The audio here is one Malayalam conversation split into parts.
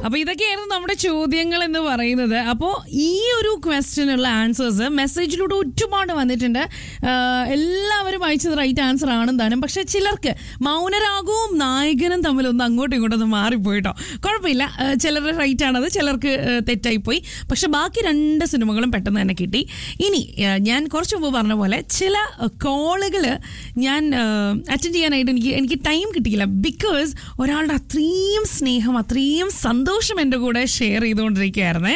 അപ്പൊ ഇതൊക്കെയായിരുന്നു നമ്മുടെ ചോദ്യങ്ങൾ എന്ന് പറയുന്നത് അപ്പോൾ ഈ ഒരു ക്വസ്റ്റ്യനുള്ള ആൻസേഴ്സ് മെസ്സേജിലൂടെ ഒരുപാട് വന്നിട്ടുണ്ട് ആഹ് എല്ലാവരും അയച്ചത് റൈറ്റ് ആൻസർ ആണ് താനും പക്ഷെ ചിലർക്ക് മൗനരാഗവും നായകനും തമ്മിൽ ഒന്ന് അങ്ങോട്ടും ഇങ്ങോട്ടും ഒന്ന് മാറിപ്പോയിട്ടോ കുഴപ്പമില്ല ആഹ് ചിലരുടെ റൈറ്റ് ആണത് ചിലർക്ക് ആഹ് തെറ്റായിപ്പോയി പക്ഷെ ബാക്കി രണ്ട് സിനിമകളും പെട്ടെന്ന് തന്നെ കിട്ടി ഇനി ആഹ് ഞാൻ കുറച്ച് മുമ്പ് പറഞ്ഞ പോലെ ചില കോളുകൾ ഞാൻ അറ്റൻഡ് ചെയ്യാനായിട്ട് എനിക്ക് എനിക്ക് ടൈം കിട്ടിയില്ല ബിക്കോസ് ഒരാളുടെ അത്രയും സ്നേഹം അത്രയും സന്തോഷം എൻ്റെ കൂടെ ഷെയർ ചെയ്തുകൊണ്ടിരിക്കുകയായിരുന്നേ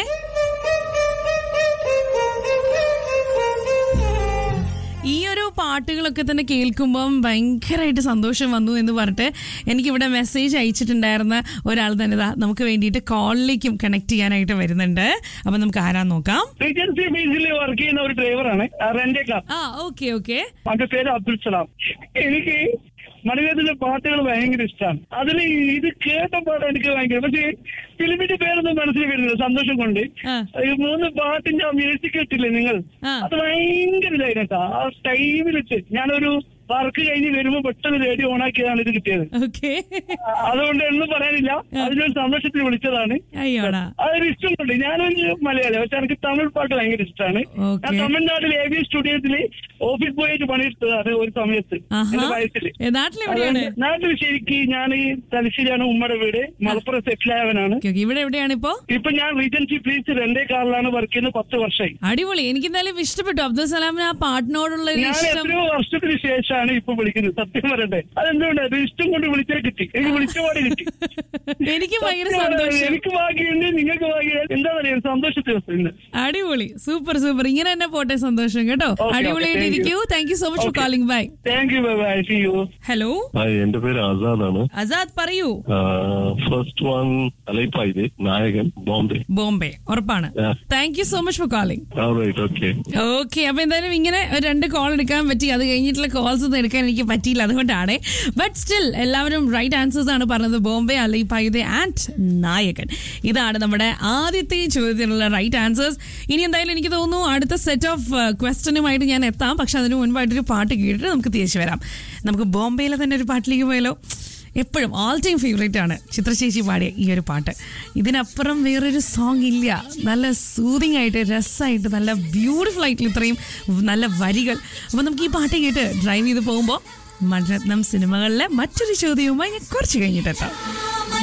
ഈ ഒരു പാട്ടുകളൊക്കെ തന്നെ കേൾക്കുമ്പം ഭയങ്കരമായിട്ട് സന്തോഷം വന്നു എന്ന് പറഞ്ഞിട്ട് എനിക്കിവിടെ മെസ്സേജ് അയച്ചിട്ടുണ്ടായിരുന്ന ഒരാൾ തന്നെ ദാ നമുക്ക് വേണ്ടിയിട്ട് കോളിലേക്കും കണക്ട് ചെയ്യാനായിട്ട് വരുന്നുണ്ട് അപ്പം നമുക്ക് ആരാ നോക്കാം ഏജൻസി ബേസിൽ വർക്ക് ചെയ്യുന്ന ഒരു ഡ്രൈവറാണ് റെന്റെ കാർ ആ ഓക്കെ ഓക്കെ അവന്റെ പേര് അബ്ദുൽ സലാം എനിക്ക് മണിവേദന്റെ പാട്ടുകൾ ഭയങ്കര ഇഷ്ടമാണ് അതിൽ ഇത് കേട്ട പാട്ട് എനിക്ക് ഭയങ്കര പക്ഷേ ഫിലിമിന്റെ പേരൊന്നും മനസ്സിൽ വരുന്നില്ല സന്തോഷം കൊണ്ട് ആ. ഈ മൂന്ന് പാട്ടിന്റെ ആ മ്യൂസിക് ഇട്ടില്ലേ നിങ്ങൾ ആ. അത് ഭയങ്കര ഇതായിരുന്നു ആ ടൈമിൽ വെച്ച് ഞാനൊരു വർക്ക് കഴിഞ്ഞ് വരുമ്പോ പെട്ടെന്ന് റേഡിയോ ഓണാക്കിയതാണ് ഇത് കിട്ടിയത് ഓക്കെ ആ, അതുകൊണ്ട് ഒന്നും പറയാനില്ല അതിനൊരു സന്തോഷത്തിൽ വിളിച്ചതാണ് അയ്യോടാ അതൊരു ഇഷ്ടമുണ്ട് ഞാനൊരു മലയാളി പക്ഷെ എനിക്ക് തമിഴ് പാട്ട് ഭയങ്കര ഇഷ്ടമാണ് Okay. ഞാൻ തമിഴ്നാട്ടിൽ എ ബി സ്റ്റുഡിയോത്തിൽ ഓഫീസ് പോയിട്ട് പണിയെടുത്തതാണ് ഒരു സമയത്ത് ആഹാ. എന്റെ വയസ്സിൽ ഏ, നാട്ടിലെവിടെയാണ് അതുകൊണ്ട് നാട്ടിൽ ശരിക്ക് ഞാൻ ഈ തലശ്ശേരിയാണ് ഉമ്മയുടെ വീട് മലപ്പുറം സെറ്റിൽ ആയവനാണ് ഓക്കെ ഓക്കെ ഇവിടെ എവിടെയാണ് ഇപ്പോ ഇപ്പൊ ഞാൻ റീജൻസി പ്ലീസ് രണ്ടേ കാറിലാണ് വർക്ക് ചെയ്യുന്നത് പത്ത് വർഷമായി അടിപൊളി എനിക്ക് എന്തായാലും ഇഷ്ടപ്പെട്ടു അബ്ദുൽ സലാമിന് ആ പാട്ടിനോടുള്ള ഒരു ഞാൻ ഇഷ്ടം എത്രയോ വർഷത്തിന് ശേഷമാണ് ഇപ്പൊ വിളിക്കുന്നത് സത്യം പറയട്ടെ അതെന്തുകൊണ്ട് അത് ഇഷ്ടം കൊണ്ട് വിളിച്ചേ കിട്ടി എനിക്ക് വിളിച്ച പാട് കിട്ടി എനിക്ക് ഭയങ്കര സത്യം പറഞ്ഞാ സന്തോഷം എനിക്ക് ഭാഗ്യമുണ്ട് നിങ്ങൾക്ക് ഭാഗ്യം എന്താ പറയാ സന്തോഷ ദിവസം ഇന്ന് അടിപൊളി സൂപ്പർ സൂപ്പർ ഇങ്ങനെ തന്നെ പോട്ടെ സന്തോഷം കേട്ടോ okay, അടിപൊളിയായിട്ട് thank you. ഇരിക്കൂ thank you so much for Okay. Calling bye thank you bye bye see you hello hi എന്റെ പേര് ആസാദാണ് ആസാദ് പറയൂ ഫസ്റ്റ് വൺ അലൈപ്പായില് നായകൻ ബോംബെ ബോംബെ ഉറപ്പാണ് Yeah. Thank you so much for calling right okay okay അപ്പൊ എന്തായാലും ഇങ്ങനെ ഒരു രണ്ട് കോൾ എടുക്കാൻ പറ്റി അത് കഴിഞ്ഞിട്ടുള്ള കോൾസ് ഒന്നും എടുക്കാൻ എനിക്ക് പറ്റിയില്ല അതുകൊണ്ടാണ് ബട്ട് സ്റ്റിൽ എല്ലാവരും റൈറ്റ് ആൻസേഴ്സ് ആണ് പറഞ്ഞത് ബോംബെ അലൈ പൈതെ ആൻഡ് നായകൻ ഇതാണ് നമ്മുടെ ആദ്യത്തെ ചോദ്യത്തിനുള്ള റൈറ്റ് ആൻസേഴ്സ് ഇനി എന്തായാലും എനിക്ക് തോന്നുന്നു അടുത്ത സെറ്റ് ഓഫ് ക്വസ്റ്റനുമായിട്ട് ഞാൻ എത്താം പക്ഷെ അതിന് മുൻപായിട്ടൊരു പാട്ട് കേട്ടിട്ട് നമുക്ക് തിരിച്ചു വരാം നമുക്ക് ബോംബെയിലെ തന്നെ ഒരു പാട്ടിലേക്ക് പോയാലോ എപ്പോഴും ഓൾ ടൈം ഫേവറേറ്റ് ആണ് ചിത്രശേഷി പാടിയ ഈ ഒരു പാട്ട് ഇതിനപ്പുറം വേറൊരു സോങ് ഇല്ല നല്ല സൂതിങ് ആയിട്ട് രസമായിട്ട് നല്ല ബ്യൂട്ടിഫുൾ ആയിട്ടുള്ള ഇത്രയും നല്ല വരികൾ അപ്പോൾ നമുക്ക് ഈ പാട്ട് കേട്ട് ഡ്രൈവ് ചെയ്ത് പോകുമ്പോൾ മൺരത്നം സിനിമകളിലെ മറ്റൊരു ചോദ്യവുമായി ഞാൻ കുറച്ച് കഴിഞ്ഞിട്ടെത്താം